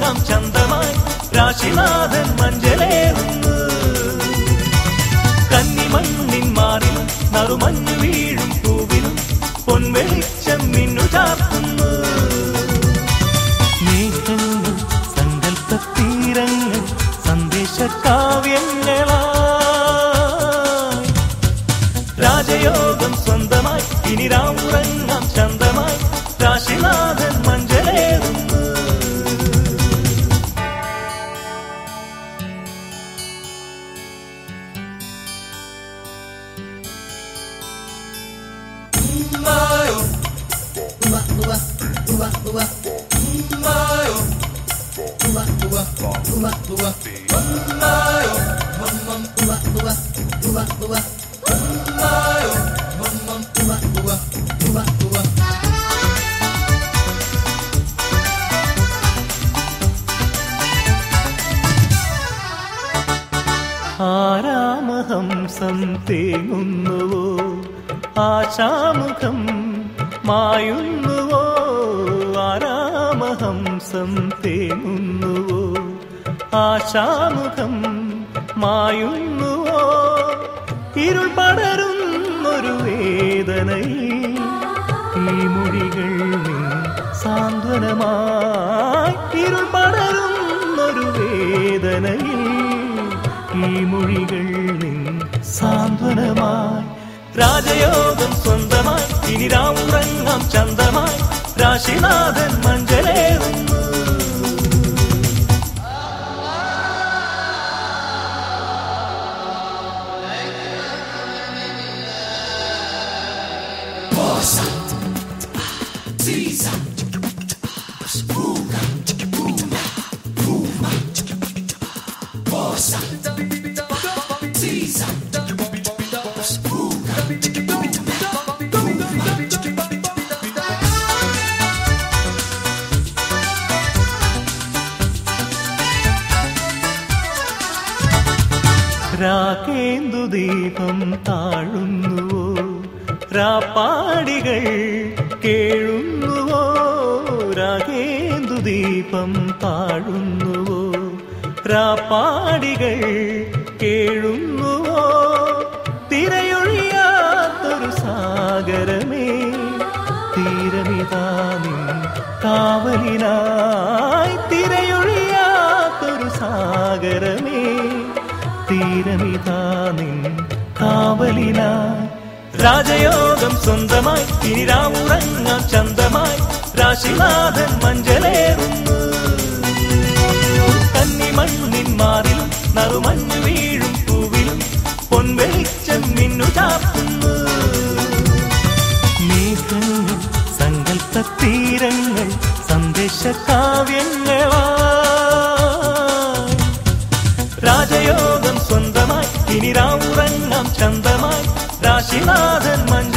രാവുറങ്ങാം ചന്തമായി രാശിനാഥൻ മഞ്ചലേറുന്നു കന്നിമണ്ണിൻ മാറിലും നറുമഞ്ഞു വീഴും പൂവിലും പൊൻവെളിച്ചം മിന്നു ചാർത്തുന്നു മേഘങ്ങൾ സങ്കല്പ തീരങ്ങൾ സന്ദേശ കാവ്യങ്ങളായി രാജയോഗം സ്വന്തമായി ഇനി രാവുറങ്ങാം ചന്തമായി രാശിനാഥൻ മഞ്ചലേറുന്നു ആരാമഹംസം തേങ്ങുന്നുവോ ആശാമുഖം മായുന്നുവോ ആരാമഹംസം തേങ്ങുന്നുവോ ആശാമുഖം മായുന്നുവോ ഇരുൾ പടരുന്നൊരു വേദനയിൽ ഈ മൊഴികൾ നിൻ സാന്ത്വനമായി ഇരുൾ പടരുന്നൊരു വേദനയിൽ ഈ മൊഴികൾ നിൻ സാന്ത്വനമായി രാജയോഗം സ്വന്തമായി ഇനി രാവുറങ്ങാം ചന്തമായി രാശിനാഥൻ മഞ്ചലേറുന്നു രാകേന്ദു ദീപം താഴുന്നുവോ രാപ്പാടികൾ കേഴുന്നുവോ രാകേന്ദു ദീപം താഴുന്നുവോ രാപ്പാടികൾ കേഴുന്നുവോ തിരയൊഴിയാത്തൊരു സാഗരമേ തീരമിതാ നിൻ കാവലിനായി തിരയൊഴിയാത്തൊരു സാഗരമേ തീരമിതാ നിൻ കാവലിനായി രാജയോഗം സ്വന്തമായി ഇനി രാവുറങ്ങാം ചന്തമായി രാശിനാഥൻ മഞ്ചലേറുന്നു കന്നിമണ്ണിൻ മാറിലും നറുമഞ്ഞു വീഴും പൂവിലും പൊൻവെളിച്ചം മിന്നു ചാർത്തുന്നു മേഘങ്ങൾ സങ്കല്പ തീരങ്ങൾ സന്ദേശ കാവ്യങ്ങളായി രാജയോഗം സ്വന്തമായി ഇനി രാവുറങ്ങാം ചന്തമായി രാശിനാഥൻ മഞ്ച